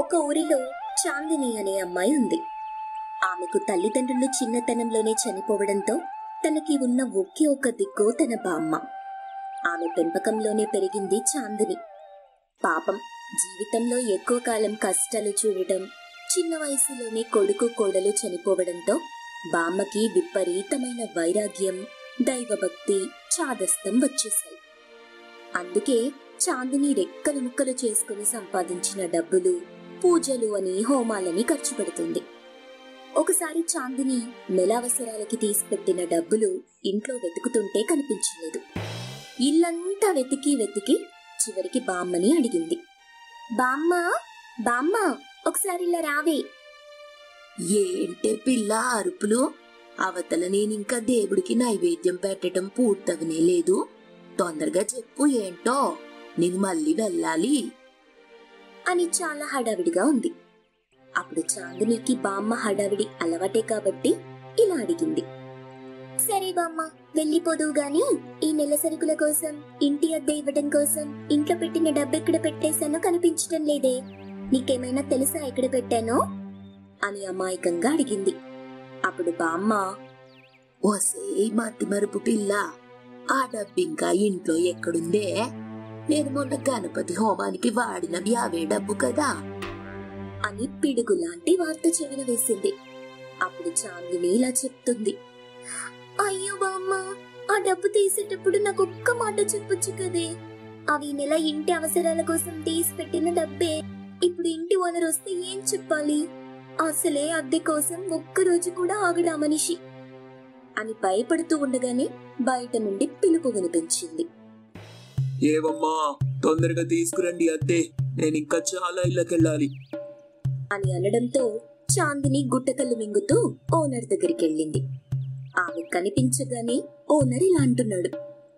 ఒక ఊరిలో చాందిని అనే అమ్మాయి ఉంది ఆమెకు తల్లిదండ్రులు చిన్నతనంలోనే చనిపోవడంతో తనకి ఉన్న ఒకే ఒక దిక్కు తన బామ్మ ఆమె పెంపకంలోనే పెరిగింది చాందిని పాపం జీవితంలో ఎక్కువ కాలం కష్టాలు చూడటం చిన్న వయసులోనే కొడుకు కోడలు చనిపోవడంతో బామ్మకి విపరీతమైన వైరాగ్యం దైవభక్తి చాదస్తం వచ్చేశాయి అందుకే చాందిని రెక్కలు ముక్కలు చేసుకుని సంపాదించిన డబ్బులు పూజలు అని హోమాలని ఖర్చు పెడుతుంది ఒకసారి చాందిని నెలావసరాలకి తీసిపెట్టిన డబ్బులు ఇంట్లో వెతుకుతుంటే కనిపించలేదు ఇల్లంతా వెతికి వెతికి చివరికి బామ్మని అడిగింది బామ్మ బామ్మ ఒకసారి ఇలా రావే ఏంటే పిల్ల అరుపులు అవతల నేనింకా దేవుడికి నైవేద్యం పెట్టడం పూర్తవనే లేదు తొందరగా చెప్పు ఏంటో నేను మళ్ళీ వెళ్ళాలి అని చాలా హడావిడిగా ఉంది అప్పుడు చాందినికి బామ్మ హడావిడి అలవాటే కాబట్టి ఇలా అడిగింది సరే బామ్మ వెళ్ళిపోదువు గాని ఈ నెల సరుకుల కోసం ఇంటి అద్దె ఇవ్వడం కోసం ఇంట్లో పెట్టిన డబ్బు ఎక్కడ పెట్టేశానో కనిపించడం లేదే నీకేమైనా తెలుసా ఎక్కడ పెట్టానో అని అమాయకంగా అడిగింది అప్పుడు బామ్మ ఓసే మతి మరుపు పిల్ల ఆ డబ్బింకా ఇంట్లో ఎక్కడుందే నేను మొన్న గణపతి హోమానికి వాడినవి అవే డబ్బు కదా అని పిడుగు లాంటి వార్త చెవిన వేసింది అప్పుడు చాందిని ఇలా చెప్తుంది అయ్యో బామ్మ ఆ డబ్బు తీసేటప్పుడు నాకు ఒక్క మాట చెప్పొచ్చు కదే అవి ఈ నెల ఇంటి అవసరాల కోసం తీసి పెట్టిన డబ్బే ఇప్పుడు ఇంటి ఓనర్ వస్తే ఏం చెప్పాలి అసలే అద్దె కోసం ఒక్క రోజు కూడా ఆగడా మనిషి అని భయపడుతూ ఉండగానే బయట నుండి పిలుపు వినిపించింది ఏవమ్మా తొందరగా తీసుకురండి అద్దే నేను ఇంకా చాలా ఇళ్ళకెళ్ళాలి అని అనడంతో చాందిని గుట్టకల్లు మింగుతూ ఓనర్ దగ్గరికి వెళ్ళింది ఆమె కనిపించగానే ఓనర్ ఇలా అంటున్నాడు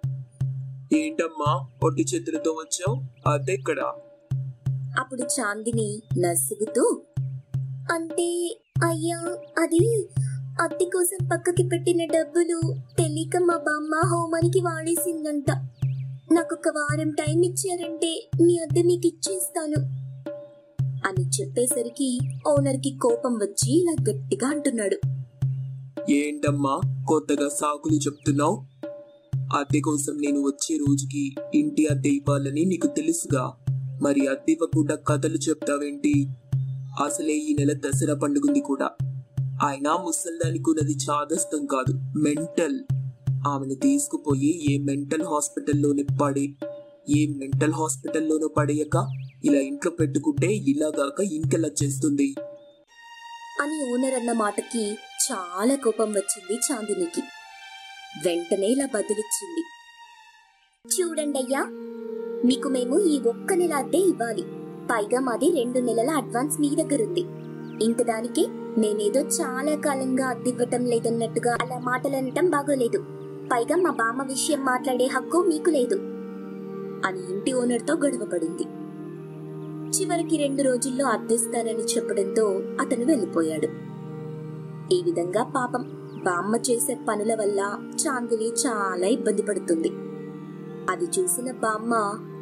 ఏంటమ్మా ఒట్టి చేతులతో వచ్చావు అద్దెక్కడా అప్పుడు చాందిని నసుగుతూ అంటే అయ్యా అది అద్దె కోసం పక్కకి పెట్టిన డబ్బులు తెలియక మా బామ్మ హోమానికి వాడేసిందంట నాకు ఒక వారం టైం ఇచ్చారంటే మీ అద్దె మీకు ఇచ్చేస్తాను అని చెప్పేసరికి ఓనర్కి కోపం వచ్చి ఇలా గట్టిగా అంటున్నాడు ఏంటమ్మా కొత్తగా సాకులు చెప్తున్నావు అద్దె కోసం నేను వచ్చే రోజుకి ఇంటి అద్దె ఇవ్వాలని నీకు తెలుసుగా మరి అద్దె ఇవ్వకుండా కథలు చెప్తావేంటి అసలే ఈ నెల దసరా పండుగుంది కూడా అయినా ముసల్దానికి ఉన్నది చాదస్తం కాదు మెంటల్ ఆమెను తీసుకుపోయి ఏ మెంటల్ హాస్పిటల్లోనే పడే ఏ మెంటల్ హాస్పిటల్లోనూ పడేయక ఇలా ఇంట్లో పెట్టుకుంటే ఇలాగాక ఇంకెలా చేస్తుంది అని ఓనర్ అన్న మాటకి చాలా కోపం వచ్చింది చాందినికి వెంటనే ఇలా బదులిచ్చింది చూడండి అయ్యా మీకు మేము ఈ ఒక్క నెల అద్దె ఇవ్వాలి పైగా మాది రెండు నెలల అడ్వాన్స్ మీ దగ్గర ఉంది ఇంక దానికి నేనేదో చాలా కాలంగా అద్దె ఇవ్వటం లేదన్నట్టుగా అలా మాటలు అనటం బాగోలేదు పైగా మా బామ్మ విషయం మాట్లాడే హక్కు మీకు లేదు అని ఇంటి ఓనర్తో గొడవ పడింది చివరికి రెండు రోజుల్లో అద్దెస్తానని చెప్పడంతో అతను వెళ్ళిపోయాడు ఈ విధంగా పాపం బామ్మ చేసే పనుల వల్ల చాందిని చాలా ఇబ్బంది పడుతుంది అది చూసిన బామ్మ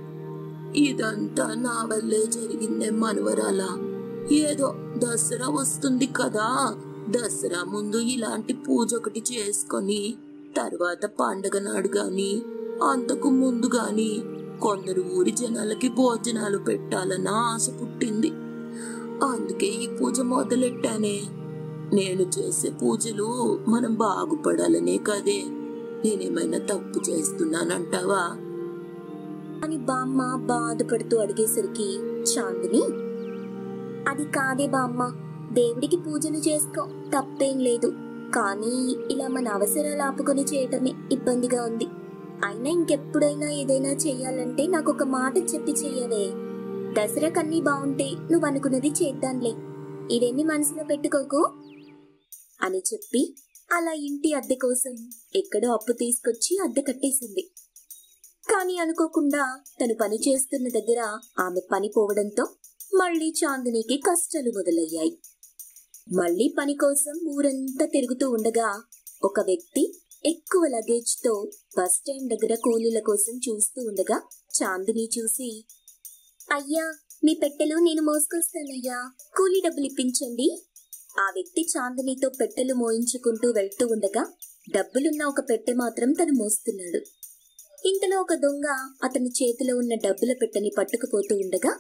ఇదంతా నా వల్లే జరిగిందే మనవరాల ఏదో దసరా వస్తుంది కదా దసరా ముందు ఇలాంటి పూజ ఒకటి చేసుకొని తర్వాత పండగ నాడు గాని అంతకు ముందు గాని కొందరు ఊరి జనాలకి భోజనాలు పెట్టాలన్న ఆశ పుట్టింది అందుకే ఈ పూజ మొదలెట్టానే నేను చేసే పూజలు మనం బాగుపడాలనే కదే నేనేమైనా తప్పు చేస్తున్నానంటావా అని బామ్మ బాధపడుతూ అడిగేసరికి చాందిని అది కాదే బామ్మ దేవుడికి పూజలు చేసుకో తప్పేం లేదు కానీ ఇలా మన అవసరాలు ఆపుకొని చేయటమే ఇబ్బందిగా ఉంది అయినా ఇంకెప్పుడైనా ఏదైనా చెయ్యాలంటే నాకు ఒక మాట చెప్పి చెయ్యవే దసరా కన్నీ బాగుంటే నువ్వు అనుకున్నది చేద్దాంలే ఇదేమి మనసులో పెట్టుకోకు అని చెప్పి అలా ఇంటి అద్దె కోసం ఎక్కడో అప్పు తీసుకొచ్చి అద్దె కట్టేసింది కానీ అనుకోకుండా తను పని చేస్తున్న దగ్గర ఆమె పని పోవడంతో మళ్ళీ చాందినికి కష్టాలు మొదలయ్యాయి మళ్ళీ పని కోసం ఊరంతా తిరుగుతూ ఉండగా ఒక వ్యక్తి ఎక్కువ లగేజ్ తో బస్ స్టాండ్ దగ్గర కూలీల కోసం చూస్తూ ఉండగా చాందిని చూసి అయ్యా మీ పెట్టెలు నేను మోసుకొస్తానయ్యా కూలీ డబ్బులు ఇప్పించండి ఆ వ్యక్తి చాందినితో పెట్టెలు మోయించుకుంటూ వెళ్తూ ఉండగా డబ్బులున్న ఒక పెట్టె మాత్రం తను మోస్తున్నాడు ఇంతలో ఒక దొంగ అతని చేతిలో ఉన్న డబ్బుల పెట్టెని పట్టుకుపోతూ ఉండగా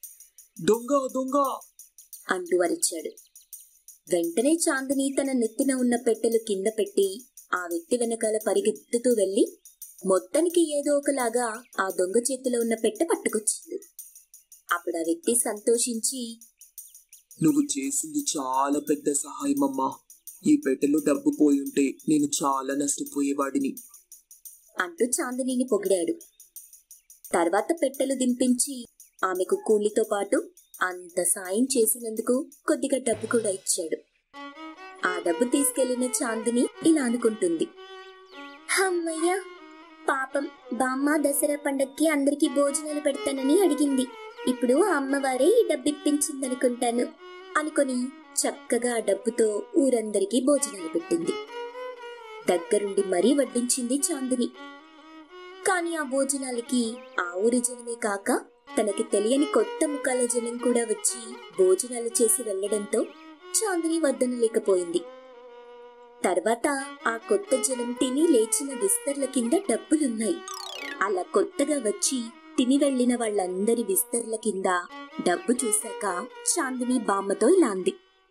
దొంగ దొంగ అంటూ అరిచాడు వెంటనే చాందిని తన నెత్తిన ఉన్న పెట్టెలు కింద పెట్టి ఆ వ్యక్తి వెనకాల పరిగెత్తుతూ వెళ్లి మొత్తానికి ఏదో ఒకలాగా ఆ దొంగ చేతిలో ఉన్న పెట్టె పట్టుకొచ్చింది అప్పుడు ఆ వ్యక్తి సంతోషించి నువ్వు చేసింది చాలా పెద్ద సహాయం అమ్మా ఈ పెట్టెలో డబ్బు పోయి ఉంటే నేను చాలా నష్టపోయేవాడిని అంటూ చాందినిని పొగిడాడు తర్వాత పెట్టెలు దింపించి ఆమెకు కూలితో పాటు అంత సాయం చేసినందుకు కొద్దిగా డబ్బు కూడా ఇచ్చాడు ఆ డబ్బు తీసుకెళ్లిన చాందిని ఇలా అనుకుంటుంది అమ్మయ్య పాపం బామ్మ దసరా పండక్కి అందరికీ భోజనాలు పెడతానని అడిగింది ఇప్పుడు ఆ అమ్మవారే ఈ డబ్బు ఇప్పించిందనుకుంటాను అనుకొని చక్కగా ఆ డబ్బుతో ఊరందరికీ భోజనాలు పెట్టింది దగ్గరుండి మరీ వడ్డించింది చాందిని కాని ఆ భోజనాలకి ఆ ఊరి జనమే కాక తనకి తెలియని కొత్త ముఖాల జనం కూడా వచ్చి భోజనాలు చేసి వెళ్లడంతో చాందిని వద్దనలేకపోయింది తర్వాత ఆ కొత్త జనం తిని లేచిన విస్తర్ల కింద డబ్బులున్నాయి అలా కొత్తగా వచ్చి తిని వెళ్లిన వాళ్ళందరి విస్తర్ల కింద డబ్బు చూశాక చాందిని బామ్మతో ఇలా అంది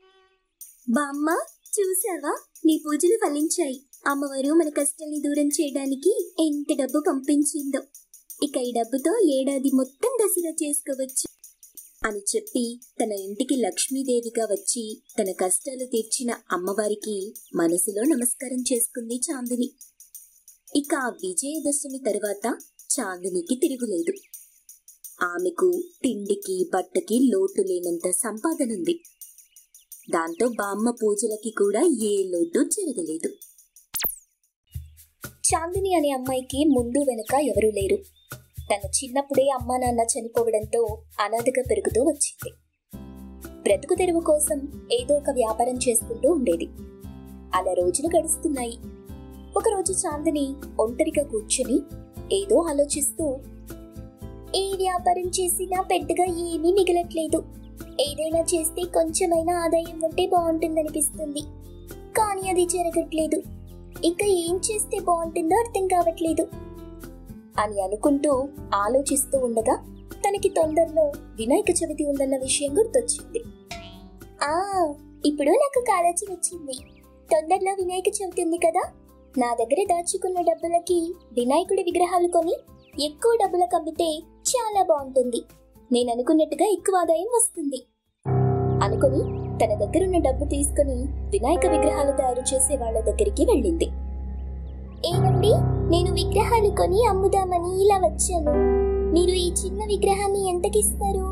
బామ్మ చూసావా నీ పూజలు ఫలించాయి అమ్మవారు మన కష్టాన్ని దూరం చేయడానికి ఎంత డబ్బు పంపించిందో ఇక ఈ డబ్బుతో ఏడాది మొత్తం దసరా చేసుకోవచ్చు అని చెప్పి తన ఇంటికి లక్ష్మీదేవిగా వచ్చి తన కష్టాలు తీర్చిన అమ్మవారికి మనసులో నమస్కారం చేసుకుంది చాందిని ఇక ఆ విజయదశమి తరువాత చాందినికి తిరుగులేదు ఆమెకు తిండికి బట్టకి లోటు లేనంత సంపాదనుంది దాంతో బామ్మ పూజలకి కూడా ఏ లోటు జరగలేదు చాందిని అనే అమ్మాయికి ముందు వెనుక ఎవరూ లేరు తన చిన్నప్పుడే అమ్మా నాన్న చనిపోవడంతో అనాథగా పెరుగుతూ వచ్చింది బ్రతుకు తెరువు కోసం ఏదో ఒక వ్యాపారం చేసుకుంటూ ఉండేది అలా రోజులు గడుస్తున్నాయి ఒకరోజు చాందిని ఒంటరిగా కూర్చుని ఏదో ఆలోచిస్తూ ఏ వ్యాపారం చేసినా పెద్దగా ఏమీ మిగలట్లేదు ఏదైనా చేస్తే కొంచెమైనా ఆదాయం ఉంటే బాగుంటుందనిపిస్తుంది కానీ అది జరగట్లేదు ఇంకా ఏం చేస్తే బాగుంటుందో అర్థం కావట్లేదు అని అనుకుంటూ ఆలోచిస్తూ ఉండగా తనకి తొందరలో వినాయక చవితి ఉందన్న విషయం గుర్తొచ్చింది ఆ ఇప్పుడు నాకు కాలేజీ వచ్చింది తొందరలో వినాయక చవితి ఉంది కదా నా దగ్గర దాచుకున్న డబ్బులకి వినాయకుడి విగ్రహాలు కొని ఎక్కువ డబ్బులకు అమ్మితే చాలా బాగుంటుంది నేను అనుకున్నట్టుగా ఎక్కువ ఆదాయం వస్తుంది అనుకుని తన దగ్గరున్న డబ్బు తీసుకుని వినాయక విగ్రహాలు తయారు చేసే వాళ్ళ దగ్గరికి వెళ్ళింది ఏమండి నేను విగ్రహాలు కొని అమ్ముదామని ఇలా వచ్చాను మీరు ఈ చిన్న విగ్రహాన్ని ఎంతకిస్తారు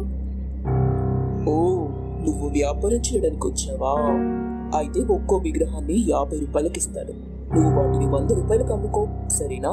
ఓ నువ్వు వ్యాపారం చేయడానికి వచ్చావా అయితే ఒక్కో విగ్రహాన్ని యాభై రూపాయలకి ఇస్తాను నువ్వు వాటిని వంద రూపాయలకు అమ్ముకో సరేనా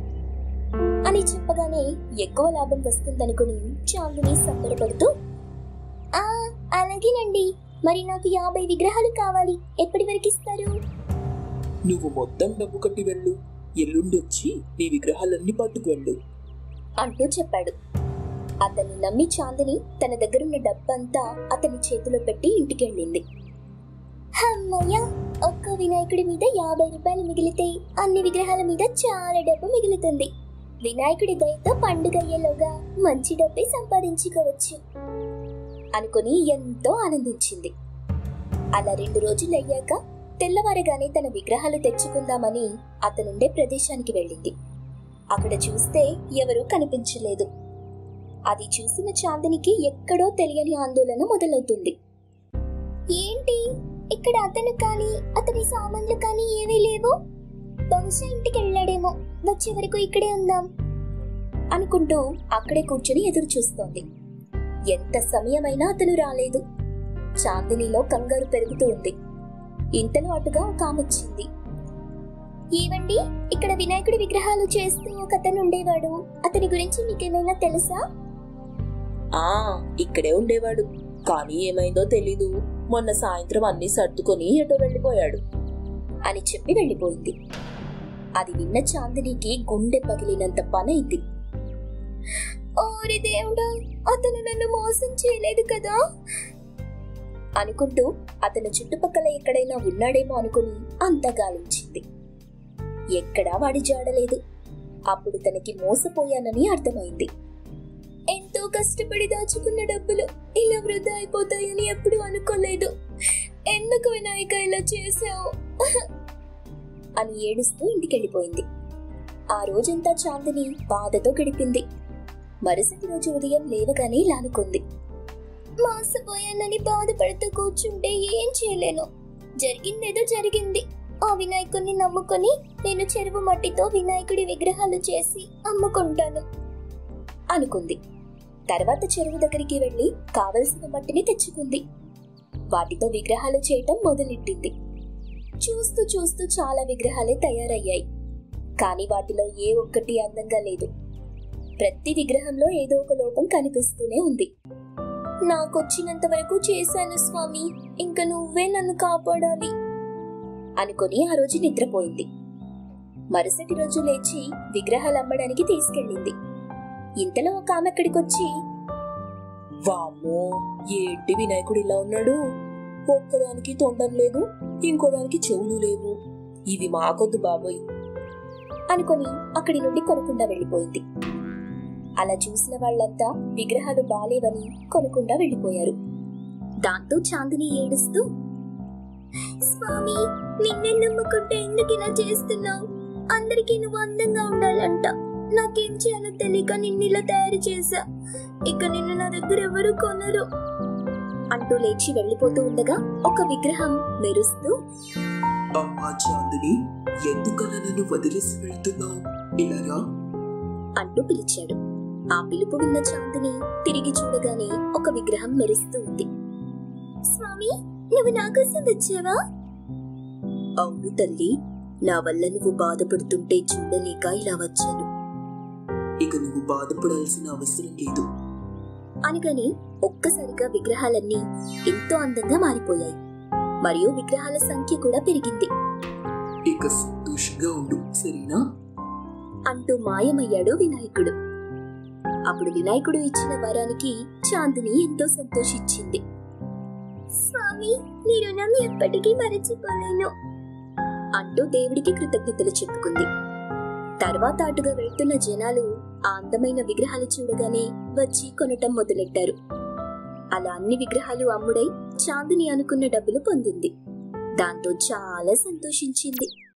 అని చెప్పగానే ఎక్కువ లాభం వస్తుందనుకుని చాందిని సంబరపడుతూ ఆ అలాగేనండి మరి నాకు యాభై విగ్రహాలు కావాలి ఎప్పటి వరకు ఇస్తారు నువ్వు మొత్తం డబ్బు కట్టి వెళ్ళు ఎల్లుండి వచ్చి నీ విగ్రహాలన్నీ పట్టుకు వెళ్ళు అంటూ చెప్పాడు అతన్ని నమ్మి చాందిని తన దగ్గరున్న డబ్బంతా అతని చేతిలో పెట్టి ఇంటికెళ్ళింది అమ్మయ్య ఒక్క వినాయకుడి మీద యాభై రూపాయలు మిగిలితే అన్ని విగ్రహాల మీద చాలా డబ్బు మిగులుతుంది వినాయకుడి దయతో పండుగ అయ్యేలోగా మంచి డబ్బే సంపాదించుకోవచ్చు అనుకుని ఎంతో ఆనందించింది అలా రెండు రోజులు అయ్యాక తెల్లవారగానే తన విగ్రహాలు తెచ్చుకుందామని అతనుండే ప్రదేశానికి వెళ్ళింది అక్కడ చూస్తే ఎవరూ కనిపించలేదు అది చూసిన చాందినికి ఎక్కడో తెలియని ఆందోళన మొదలవుతుంది ఏంటి ఇక్కడ అతను కానీ అతని సామాన్లు కానీ ఏమీ లేవు బహుశా ఇంటికి వెళ్ళాడేమో వచ్చే వరకు ఇక్కడే ఉందాం అనుకుంటూ అక్కడే కూర్చుని ఎదురు చూస్తోంది ఎంత సమయమైనా అతను రాలేదు చాందినిలో కంగారు పెరుగుతూ ఉంది ఇంతలో అటుగా ఒక ఆమె వచ్చింది ఏవండి ఇక్కడ వినాయకుడి విగ్రహాలు చేస్తూ ఒక అతను ఉండేవాడు అతని గురించి మీకేమైనా తెలుసా ఆ ఇక్కడే ఉండేవాడు కానీ ఏమైందో తెలీదు మొన్న సాయంత్రం అన్ని సర్దుకొని ఎటో వెళ్ళిపోయాడు అని చెప్పి వెళ్ళిపోయింది అది విన్న చాందినికి గుండె పగిలినంత పనైంది ఓరి దేవుడా అతను నన్ను మోసం చేయలేదు కదా అనుకుంటూ అతను చుట్టుపక్కల ఎక్కడైనా ఉన్నాడేమో అనుకుని అంతా గాలించింది ఎక్కడా వాడి జాడలేదు అప్పుడు తనకి మోసపోయానని అర్థమైంది ఎంతో కష్టపడి దాచుకున్న డబ్బులు ఇలా వృధా అయిపోతాయని ఎప్పుడు అనుకోలేదు ఎందుకు వినాయక ఇలా చేసావు అని ఏడుస్తూ ఇంటికెళ్ళిపోయింది ఆ రోజంతా చాందిని బాధతో గడిపింది మరుసటి రోజు ఉదయం లేవగానే ఇలా అనుకుంది మోసపోయానని బాధపడుతూ కూర్చుంటే ఏం చేయలేను జరిగిందేదో జరిగింది ఆ వినాయకుడిని నమ్ముకొని నేను చెరువు మట్టితో వినాయకుడి విగ్రహాలు చేసి అమ్ముకుంటాను అనుకుంది తర్వాత చెరువు దగ్గరికి వెళ్లి కావలసిన మట్టిని తెచ్చుకుంది వాటితో విగ్రహాలు చేయటం మొదలెట్టింది చూస్తూ చూస్తూ చాలా విగ్రహాలే తయారయ్యాయి కానీ వాటిలో ఏ ఒక్కటి అందంగా లేదు ప్రతి విగ్రహంలో ఏదో ఒక లోపం కనిపిస్తూనే ఉంది నాకొచ్చినంత వరకు చేశాను స్వామి ఇంకా నువ్వే నన్ను కాపాడాలి అనుకుని ఆ రోజు నిద్రపోయింది మరుసటి రోజు లేచి విగ్రహాలు అమ్మడానికి తీసుకెళ్ళింది ఇంతలో ఒక ఆమె అక్కడికొచ్చి వామ్మో ఏంటి వినాయకుడు ఇలా ఉన్నాడు ఒక్కదానికి తొండం లేదు ఇంకోదానికి చెవులు లేవు ఇది మాకొద్దు బాబోయ్ అనుకొని అక్కడి నుండి కొనకుండా వెళ్ళిపోయింది అలా చూసిన వాళ్ళంతా విగ్రహాలు బాలేవని కొనకుండా వెళ్ళిపోయారు దాంతో చాందిని ఏడుస్తూ స్వామి నిన్నే నమ్ముకుంటే ఎందుకు ఇలా చేస్తున్నావు అందరికీ నువ్వు అందంగా ఉండాలంట నాకేం చేయాలో తెలియక నిన్ను ఇలా తయారు చేశా ఇక నిన్ను నా దగ్గర ఎవరు కొనరు అంటూ లేచి వెళ్ళిపోతూ ఉండగా ఒక విగ్రహం మెరుస్తూ అమ్మా చాందిని ఎందుకలా నన్ను వదిలేసి వెళ్తున్నావు ఇలారా అంటూ పిలిచాడు ఆ పిలుపు విన్న చాందిని తిరిగి చూడగానే ఒక విగ్రహం మెరుస్తూ ఉంది స్వామి నువ్వు నా కోసం వచ్చావా అవును తల్లి నా వల్ల నువ్వు బాధపడుతుంటే చూడలేక ఇలా వచ్చాను ఇక నువ్వు బాధపడాల్సిన అవసరం లేదు అనగానే ఒక్కసారిగా విగ్రహాలన్నీ ఎంతో అందంగా మారిపోయాయి మరియు విగ్రహాల సంఖ్య కూడా పెరిగింది ఇక సంతోషంగా ఉండు సరేనా అంటూ మాయమయ్యాడు వినాయకుడు అప్పుడు వినాయకుడు ఇచ్చిన వరానికి చాందిని ఎంతో సంతోషించింది స్వామి నీ రుణం ఎప్పటికీ మరచిపోలేను అంటూ దేవుడికి కృతజ్ఞతలు చెప్పుకుంది తర్వాత అటుగా వెళ్తున్న జనాలు ఆ అందమైన విగ్రహాలు చూడగానే వచ్చి కొనటం మొదలెట్టారు అలా అన్ని విగ్రహాలు అమ్ముడై చాందిని అనుకున్న డబ్బులు పొందింది దాంతో చాలా సంతోషించింది